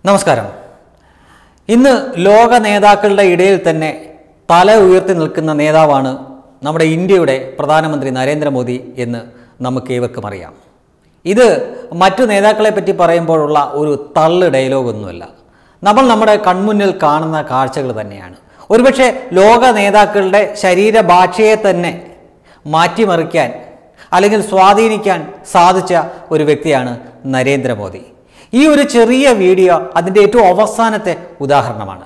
നമസ്കാരം ഇന്ന് ലോക നേതാക്കളുടെ ഇടയിൽ തന്നെ തല ഉയർത്തി നിൽക്കുന്ന നേതാവാണ് നമ്മുടെ ഇന്ത്യയുടെ പ്രധാനമന്ത്രി നരേന്ദ്രമോദി എന്ന് നമുക്ക് ഏവർക്കും അറിയാം ഇത് മറ്റു നേതാക്കളെ പറ്റി പറയുമ്പോഴുള്ള ഒരു തള്ള് ഡയലോഗൊന്നുമല്ല നമ്മൾ നമ്മുടെ കൺമുന്നിൽ കാണുന്ന കാഴ്ചകൾ തന്നെയാണ് ഒരുപക്ഷെ ലോക നേതാക്കളുടെ ശരീരഭാഷയെ തന്നെ മാറ്റിമറിക്കാൻ അല്ലെങ്കിൽ സ്വാധീനിക്കാൻ സാധിച്ച ഒരു വ്യക്തിയാണ് നരേന്ദ്രമോദി ഈ ഒരു ചെറിയ വീഡിയോ അതിൻ്റെ ഏറ്റവും അവസാനത്തെ ഉദാഹരണമാണ്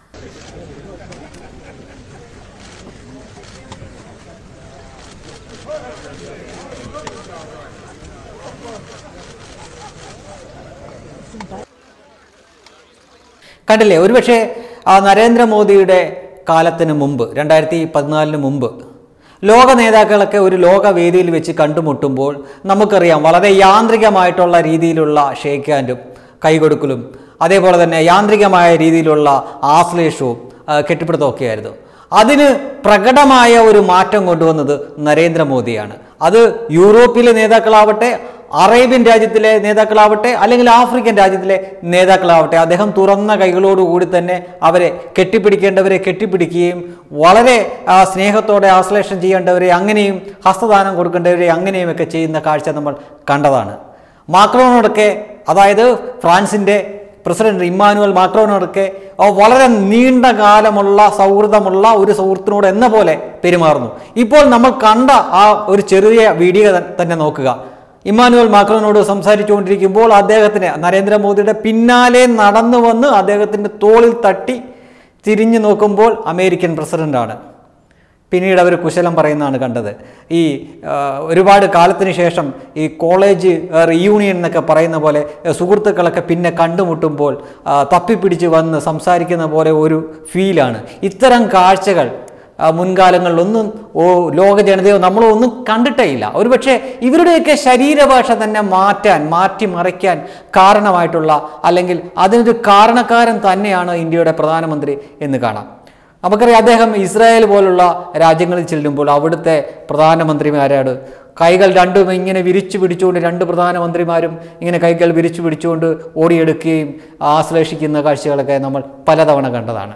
കണ്ടില്ലേ ഒരുപക്ഷെ ആ നരേന്ദ്രമോദിയുടെ കാലത്തിന് മുമ്പ് രണ്ടായിരത്തി പതിനാലിന് മുമ്പ് ലോക നേതാക്കളൊക്കെ ഒരു ലോക വേദിയിൽ വെച്ച് കണ്ടുമുട്ടുമ്പോൾ നമുക്കറിയാം വളരെ യാന്ത്രികമായിട്ടുള്ള രീതിയിലുള്ള ഷേക്ക് ഹാൻഡും കൈകൊടുക്കലും അതേപോലെ തന്നെ യാന്ത്രികമായ രീതിയിലുള്ള ആശ്ലേഷവും ആ, കെട്ടിപ്പിടുത്തവും ഒക്കെയായിരുന്നു അതിന് പ്രകടമായ ഒരു മാറ്റം കൊണ്ടുവന്നത് നരേന്ദ്രമോദിയാണ് അത് യൂറോപ്പിലെ നേതാക്കളാവട്ടെ അറേബ്യൻ രാജ്യത്തിലെ നേതാക്കളാവട്ടെ അല്ലെങ്കിൽ ആഫ്രിക്കൻ രാജ്യത്തിലെ നേതാക്കളാവട്ടെ അദ്ദേഹം തുറന്ന കൈകളോടുകൂടി തന്നെ അവരെ കെട്ടിപ്പിടിക്കേണ്ടവരെ കെട്ടിപ്പിടിക്കുകയും വളരെ ആ, സ്നേഹത്തോടെ ആശ്ലേഷം ചെയ്യേണ്ടവരെ അങ്ങനെയും ഹസ്തദാനം കൊടുക്കേണ്ടവരെ അങ്ങനെയും ഒക്കെ ചെയ്യുന്ന കാഴ്ച നമ്മൾ കണ്ടതാണ് മാക്രോണോടൊക്കെ അതായത് ഫ്രാൻസിൻ്റെ പ്രസിഡന്റ് ഇമ്മാനുവൽ മാക്രോനോടൊക്കെ ആ വളരെ നീണ്ട കാലമുള്ള സൗഹൃദമുള്ള ഒരു സുഹൃത്തിനോട് എന്ന പോലെ പെരുമാറുന്നു ഇപ്പോൾ നമ്മൾ കണ്ട ആ ഒരു ചെറിയ വീഡിയോ ത- തന്നെ നോക്കുക ഇമ്മാനുവൽ മാക്രോനോട് സംസാരിച്ചുകൊണ്ടിരിക്കുമ്പോൾ അദ്ദേഹത്തിന് നരേന്ദ്രമോദിയുടെ പിന്നാലെ നടന്നു വന്ന് അദ്ദേഹത്തിൻ്റെ തോളിൽ തട്ടി തിരിഞ്ഞു നോക്കുമ്പോൾ അമേരിക്കൻ പ്രസിഡന്റാണ് പിന്നീട് അവർ കുശലം പറയുന്നതാണ് കണ്ടത് ഈ ആ, ഒരുപാട് കാലത്തിന് ശേഷം ഈ കോളേജ് ആ, റീയൂണിയൻ എന്നൊക്കെ പറയുന്ന പോലെ ആ, സുഹൃത്തുക്കളൊക്കെ പിന്നെ കണ്ടുമുട്ടുമ്പോൾ ആ, തപ്പിപ്പിടിച്ച് വന്ന് സംസാരിക്കുന്ന പോലെ ഒരു ഫീലാണ് ഇത്തരം കാഴ്ചകൾ ആ, മുൻകാലങ്ങളിലൊന്നും ഓ ലോക ജനതയോ നമ്മളോ ഒന്നും കണ്ടിട്ടേ ഇല്ല ഒരുപക്ഷെ ഇവരുടെയൊക്കെ ശരീരഭാഷ തന്നെ മാറ്റാൻ മാറ്റിമറിക്കാൻ കാരണമായിട്ടുള്ള അല്ലെങ്കിൽ അതിനൊരു കാരണക്കാരൻ തന്നെയാണ് ഇന്ത്യയുടെ പ്രധാനമന്ത്രി എന്ന് കാണാം നമുക്കറിയാം അദ്ദേഹം ഇസ്രായേൽ പോലുള്ള രാജ്യങ്ങളിൽ ചെല്ലുമ്പോൾ അവിടുത്തെ പ്രധാനമന്ത്രിമാരോട് കൈകൾ രണ്ടും ഇങ്ങനെ വിരിച്ചു പിടിച്ചുകൊണ്ട് രണ്ട് പ്രധാനമന്ത്രിമാരും ഇങ്ങനെ കൈകൾ വിരിച്ചു പിടിച്ചുകൊണ്ട് ഓടിയെടുക്കുകയും ആശ്ലേഷിക്കുന്ന കാഴ്ചകളൊക്കെ നമ്മൾ പലതവണ കണ്ടതാണ്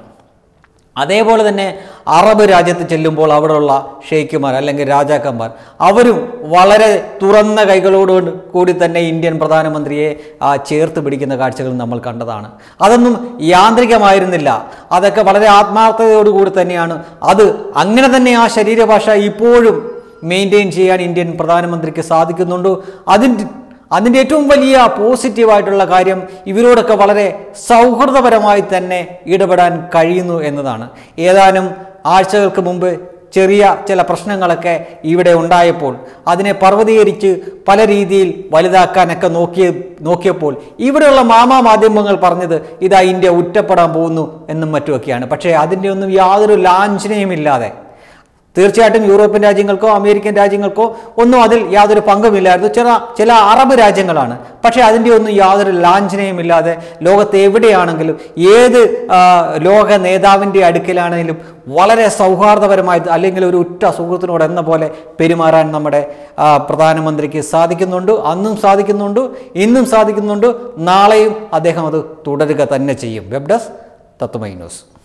അതേപോലെ തന്നെ അറബ് രാജ്യത്ത് ചെല്ലുമ്പോൾ അവിടെയുള്ള ഷെയ്ഖുമാർ അല്ലെങ്കിൽ രാജാക്കന്മാർ അവരും വളരെ തുറന്ന കൈകളോട് കൂടി തന്നെ ഇന്ത്യൻ പ്രധാനമന്ത്രിയെ ആ, ചേർത്ത് പിടിക്കുന്ന കാഴ്ചകൾ നമ്മൾ കണ്ടതാണ് അതൊന്നും യാന്ത്രികമായിരുന്നില്ല അതൊക്കെ വളരെ ആത്മാർത്ഥതയോടുകൂടി തന്നെയാണ് അത് അങ്ങനെ തന്നെ ആ ശരീരഭാഷ ഇപ്പോഴും മെയിൻറ്റെയിൻ ചെയ്യാൻ ഇന്ത്യൻ പ്രധാനമന്ത്രിക്ക് സാധിക്കുന്നുണ്ട് അതിൻ്റെ അതിൻ്റെ ഏറ്റവും വലിയ പോസിറ്റീവായിട്ടുള്ള കാര്യം ഇവരോടൊക്കെ വളരെ സൗഹൃദപരമായി തന്നെ ഇടപെടാൻ കഴിയുന്നു എന്നതാണ് ഏതാനും ആഴ്ചകൾക്ക് മുമ്പ് ചെറിയ ചില പ്രശ്നങ്ങളൊക്കെ ഇവിടെ ഉണ്ടായപ്പോൾ അതിനെ പർവ്വതീകരിച്ച് പല രീതിയിൽ വലുതാക്കാനൊക്കെ നോക്കിയ നോക്കിയപ്പോൾ ഇവിടെയുള്ള മാമാ മാധ്യമങ്ങൾ പറഞ്ഞത് ഇതാ ഇന്ത്യ ഉറ്റപ്പെടാൻ പോകുന്നു എന്നും മറ്റുമൊക്കെയാണ് പക്ഷേ അതിൻ്റെ ഒന്നും യാതൊരു ലാഞ്ചനയും ഇല്ലാതെ തീർച്ചയായിട്ടും യൂറോപ്യൻ രാജ്യങ്ങൾക്കോ അമേരിക്കൻ രാജ്യങ്ങൾക്കോ ഒന്നും അതിൽ യാതൊരു പങ്കുമില്ലായിരുന്നു ചില ചില അറബ് രാജ്യങ്ങളാണ് പക്ഷേ അതിൻ്റെ ഒന്നും യാതൊരു ലാഞ്ചനയും ഇല്ലാതെ ലോകത്ത് എവിടെയാണെങ്കിലും ഏത് ആ, ലോക നേതാവിൻ്റെ അടുക്കലാണെങ്കിലും വളരെ സൗഹാർദ്ദപരമായി അല്ലെങ്കിൽ ഒരു ഉറ്റ സുഹൃത്തിനോട് എന്ന പോലെ പെരുമാറാൻ നമ്മുടെ ആ, പ്രധാനമന്ത്രിക്ക് സാധിക്കുന്നുണ്ട് അന്നും സാധിക്കുന്നുണ്ട് ഇന്നും സാധിക്കുന്നുണ്ട് നാളെയും അദ്ദേഹം അത് തുടരുക തന്നെ ചെയ്യും വെബ് ഡെസ്ക് തത്വമൈ ന്യൂസ്